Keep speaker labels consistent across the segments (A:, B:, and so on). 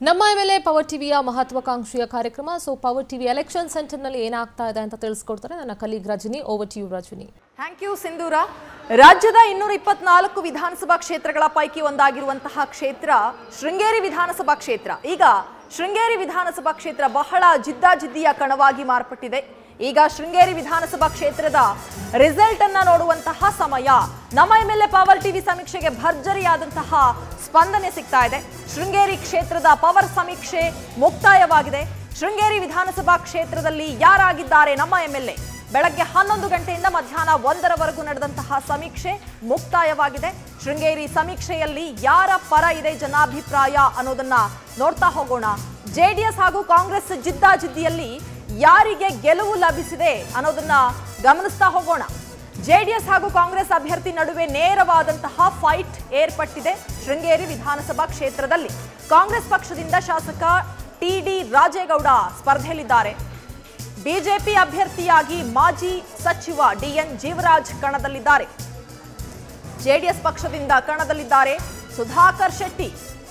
A: ನಮ್ಮ ಮೇಲೆ ಪವರ್ ಟಿವಿಯ ಮಹತ್ವಾಕಾಂಕ್ಷೆಯ ಕಾರ್ಯಕ್ರಮ ಸೊ ಪವರ್ ಟಿವಿ ಎಲೆಕ್ಷನ್ ಸೆಂಟರ್ನಲ್ಲಿ ಏನಾಗ್ತಾ ಇದೆ ಅಂತ ತಿಳಿಸ್ಕೊಡ್ತಾರೆ ನನ್ನ colleague Rajani over to you Rajani
B: thank you Sindhura ರಾಜ್ಯದ ಇನ್ನೂರ ಇಪ್ಪತ್ನಾಲ್ಕು ವಿಧಾನಸಭಾ ಕ್ಷೇತ್ರಗಳ ಪೈಕಿ ಒಂದಾಗಿರುವಂತಹ ಕ್ಷೇತ್ರ ಶೃಂಗೇರಿ ವಿಧಾನಸಭಾ ಕ್ಷೇತ್ರ ಈಗ ಶೃಂಗೇರಿ ವಿಧಾನಸಭಾ ಕ್ಷೇತ್ರ ಬಹಳ ಜಿದ್ದಾಜಿದ್ದಿಯ ಕಣವಾಗಿ ಮಾರ್ಪಟ್ಟಿದೆ ಈಗ ಶೃಂಗೇರಿ ವಿಧಾನಸಭಾ ಕ್ಷೇತ್ರದ ರಿಸಲ್ಟ್ ಅನ್ನ ನೋಡುವಂತಹ ಸಮಯ ನಮ್ಮ M L A power TV ಸಮೀಕ್ಷೆಗೆ ಭರ್ಜರಿಯಾದಂತಹ ಸ್ಪಂದನೆ ಸಿಗ್ತಾ ಇದೆ ಶೃಂಗೇರಿ ಕ್ಷೇತ್ರದ ಪವರ್ ಸಮೀಕ್ಷೆ ಮುಕ್ತಾಯವಾಗಿದೆ ಶೃಂಗೇರಿ ವಿಧಾನಸಭಾ ಕ್ಷೇತ್ರದಲ್ಲಿ ಯಾರಾಗಿದ್ದಾರೆ ನಮ್ಮ ಎಂ ಎಲ್ ಎ ಬೆಳಗ್ಗೆ ಹನ್ನೊಂದು ಗಂಟೆಯಿಂದ ಮಧ್ಯಾಹ್ನ ಒಂದರವರೆಗೂ ನಡೆದಂತಹ ಸಮೀಕ್ಷೆ ಮುಕ್ತಾಯವಾಗಿದೆ ಶೃಂಗೇರಿ ಸಮೀಕ್ಷೆಯಲ್ಲಿ ಯಾರ ಪರ ಇದೆ ಜನಾಭಿಪ್ರಾಯ ಅನ್ನೋದನ್ನ ನೋಡ್ತಾ ಹೋಗೋಣ ಜೆಡಿಎಸ್ ಹಾಗೂ ಕಾಂಗ್ರೆಸ್ ಜಿದ್ದಾಜಿದ್ದಿಯಲ್ಲಿ ಯಾರಿಗೆ ಗೆಲುವು ಲಭಿಸಿದೆ ಅನ್ನೋದನ್ನ ಗಮನಿಸ್ತಾ ಹೋಗೋಣ ಜೆಡಿಎಸ್ ಹಾಗೂ ಕಾಂಗ್ರೆಸ್ ಅಭ್ಯರ್ಥಿ ನಡುವೆ ನೇರವಾದಂತಹ ಫೈಟ್ ಏರ್ಪಟ್ಟಿದೆ ಶೃಂಗೇರಿ ವಿಧಾನಸಭಾ ಕ್ಷೇತ್ರದಲ್ಲಿ ಕಾಂಗ್ರೆಸ್ ಪಕ್ಷದಿಂದ ಶಾಸಕ ಟಿ ಡಿ ರಾಜೇಗೌಡ ಸ್ಪರ್ಧೆಯಲ್ಲಿದ್ದಾರೆ ಬಿಜೆಪಿ ಅಭ್ಯರ್ಥಿಯಾಗಿ ಮಾಜಿ ಸಚಿವ ಡಿಎನ್ ಜೀವರಾಜ್ ಕಣದಲ್ಲಿದ್ದಾರೆ ಜೆಡಿಎಸ್ ಪಕ್ಷದಿಂದ ಕಣದಲ್ಲಿದ್ದಾರೆ ಸುಧಾಕರ್ ಶೆಟ್ಟಿ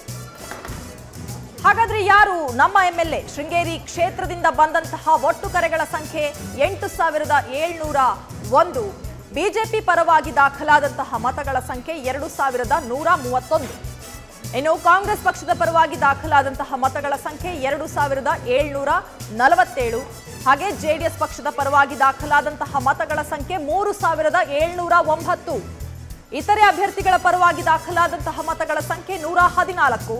B: ಹಾಗಾದ್ರೆ ಯಾರು ನಮ್ಮ ಎಂಎಲ್ಎ ಶೃಂಗೇರಿ ಕ್ಷೇತ್ರದಿಂದ ಬಂದಂತಹ ಒಟ್ಟು ಕರೆಗಳ ಸಂಖ್ಯೆ ಎಂಟು ಸಾವಿರದ ಏಳ್ನೂರ ಒಂದು ಬಿಜೆಪಿ ಪರವಾಗಿ ದಾಖಲಾದಂತಹ ಮತಗಳ ಸಂಖ್ಯೆ ಎರಡು ಸಾವಿರದ ನೂರ ಮೂವತ್ತೊಂದು ಇನ್ನು ಕಾಂಗ್ರೆಸ್ ಪಕ್ಷದ ಪರವಾಗಿ ದಾಖಲಾದಂತಹ ಮತಗಳ ಸಂಖ್ಯೆ ಎರಡು ಸಾವಿರದ ಏಳ್ನೂರ ನಲವತ್ತೇಳು ಹಾಗೆ ಜೆಡಿಎಸ್ ಪಕ್ಷದ ಪರವಾಗಿ ದಾಖಲಾದಂತಹ ಮತಗಳ ಸಂಖ್ಯೆ ಮೂರು ಸಾವಿರದ ಏಳ್ನೂರ ಒಂಬತ್ತು ಇತರೆ ಅಭ್ಯರ್ಥಿಗಳ ಪರವಾಗಿ ದಾಖಲಾದಂತಹ ಮತಗಳ ಸಂಖ್ಯೆ ನೂರ ಹದಿನಾಲ್ಕು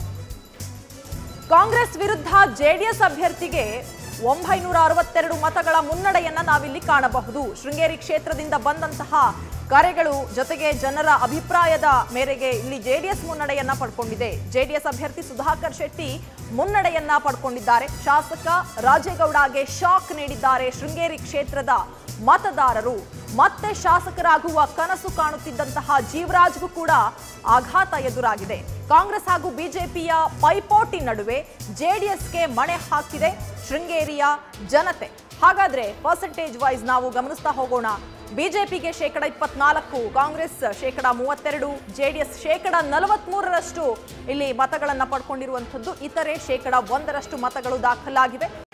B: ಕಾಂಗ್ರೆಸ್ ವಿರುದ್ಧ ಜೆಡಿಎಸ್ ಅಭ್ಯರ್ಥಿಗೆ ಒಂಬೈನೂರ ಅರವತ್ತೆರಡು ಮತಗಳ ಮುನ್ನಡೆಯನ್ನ ನಾವಿಲ್ಲಿ ಕಾಣಬಹುದು ಶೃಂಗೇರಿ ಕ್ಷೇತ್ರದಿಂದ ಬಂದಂತಹ ಕರೆಗಳು ಜೊತೆಗೆ ಜನರ ಅಭಿಪ್ರಾಯದ ಮೇರೆಗೆ ಇಲ್ಲಿ ಜೆಡಿಎಸ್ ಮುನ್ನಡೆಯನ್ನ ಪಡ್ಕೊಂಡಿದೆ ಜೆಡಿಎಸ್ ಅಭ್ಯರ್ಥಿ ಸುಧಾಕರ್ ಶೆಟ್ಟಿ ಮುನ್ನಡೆಯನ್ನ ಪಡ್ಕೊಂಡಿದ್ದಾರೆ ಶಾಸಕ ರಾಜೇಗೌಡಗೆ ಶಾಕ್ ನೀಡಿದ್ದಾರೆ ಶೃಂಗೇರಿ ಕ್ಷೇತ್ರದ ಮತದಾರರು ಮತ್ತೆ ಶಾಸಕರಾಗುವ ಕನಸು ಕಾಣುತ್ತಿದ್ದಂತಹ ಜೀವರಾಜ್ಗೂ ಕೂಡ ಆಘಾತ ಎದುರಾಗಿದೆ ಕಾಂಗ್ರೆಸ್ ಹಾಗೂ ಬಿಜೆಪಿಯ ಪೈಪೋಟಿ ನಡುವೆ ಜೆಡಿಎಸ್ಗೆ ಮಣೆ ಹಾಕಿದೆ ಶೃಂಗೇರಿಯ ಜನತೆ ಹಾಗಾದ್ರೆ ಪರ್ಸೆಂಟೇಜ್ ವೈಸ್ ನಾವು ಗಮನಿಸ್ತಾ ಹೋಗೋಣ ಬಿಜೆಪಿಗೆ ಶೇಕಡ ಇಪ್ಪತ್ನಾಲ್ಕು ಕಾಂಗ್ರೆಸ್ ಶೇಕಡ ಮೂವತ್ತೆರಡು ಜೆಡಿಎಸ್ ಶೇಕಡ ನಲವತ್ಮೂರರಷ್ಟು ಇಲ್ಲಿ ಮತಗಳನ್ನ ಪಡ್ಕೊಂಡಿರುವಂಥದ್ದು ಇತರೆ ಶೇಕಡ ಒಂದರಷ್ಟು ಮತಗಳು ದಾಖಲಾಗಿವೆ